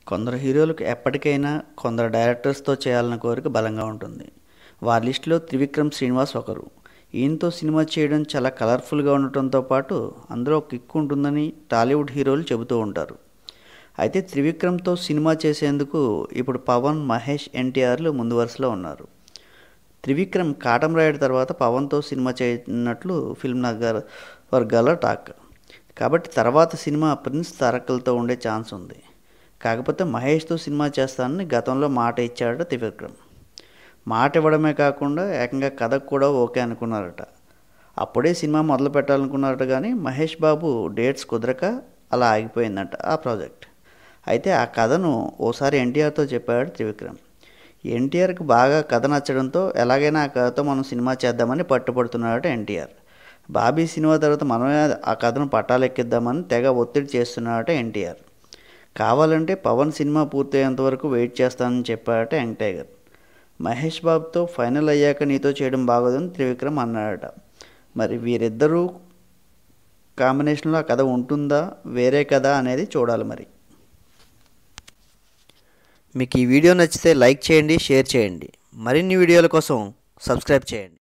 కొందరు హీరోలకు ఎప్పటికైనా కొందరు డైరెక్టర్స్తో చేయాలన్న కోరిక బలంగా ఉంటుంది వారి లిస్టులో త్రివిక్రమ్ శ్రీనివాస్ ఒకరు ఈయనతో సినిమా చేయడం చాలా కలర్ఫుల్గా ఉండటంతో పాటు అందులో ఒక కిక్ ఉంటుందని టాలీవుడ్ హీరోలు చెబుతూ ఉంటారు అయితే త్రివిక్రమ్తో సినిమా చేసేందుకు ఇప్పుడు పవన్ మహేష్ ఎన్టీఆర్లు ముందు వరుసలో ఉన్నారు త్రివిక్రమ్ కాటం రాయుడు తర్వాత పవన్తో సినిమా చేయనున్నట్లు ఫిల్మ్ నగర్ వర్గాల టాక్ కాబట్టి తర్వాత సినిమా ప్రిన్స్ తారకలతో ఉండే ఛాన్స్ ఉంది కాకపోతే మహేష్తో సినిమా చేస్తానని గతంలో మాట ఇచ్చాడట త్రివిక్రమ్ మాట ఇవ్వడమే కాకుండా ఏకంగా కథకు కూడా ఓకే అనుకున్నారట అప్పుడే సినిమా మొదలు పెట్టాలనుకున్నారట కానీ మహేష్ బాబు డేట్స్ కుదరక అలా ఆగిపోయిందంట ఆ ప్రాజెక్ట్ అయితే ఆ కథను ఓసారి ఎన్టీఆర్తో చెప్పాడు త్రివిక్రమ్ ఎన్టీఆర్కి బాగా కథ నచ్చడంతో ఎలాగైనా ఆ కథతో మనం సినిమా చేద్దామని పట్టుపడుతున్నాడట ఎన్టీఆర్ బాబీ సినిమా తర్వాత మనమే ఆ కథను పట్టాలెక్కిద్దామని తెగ ఒత్తిడి చేస్తున్నాడట ఎన్టీఆర్ కావాలంటే పవన్ సినిమా పూర్తయ్యేంత వరకు వెయిట్ చేస్తానని చెప్పాడట యంగ్ టైగర్ మహేష్ బాబుతో ఫైనల్ అయ్యాక నీతో చేయడం బాగోదని త్రివిక్రమ్ అన్నాడట మరి వీరిద్దరూ కాంబినేషన్లో ఆ కథ ఉంటుందా వేరే కథ అనేది చూడాలి మరి మీకు ఈ వీడియో నచ్చితే లైక్ చేయండి షేర్ చేయండి మరిన్ని వీడియోల కోసం సబ్స్క్రైబ్ చేయండి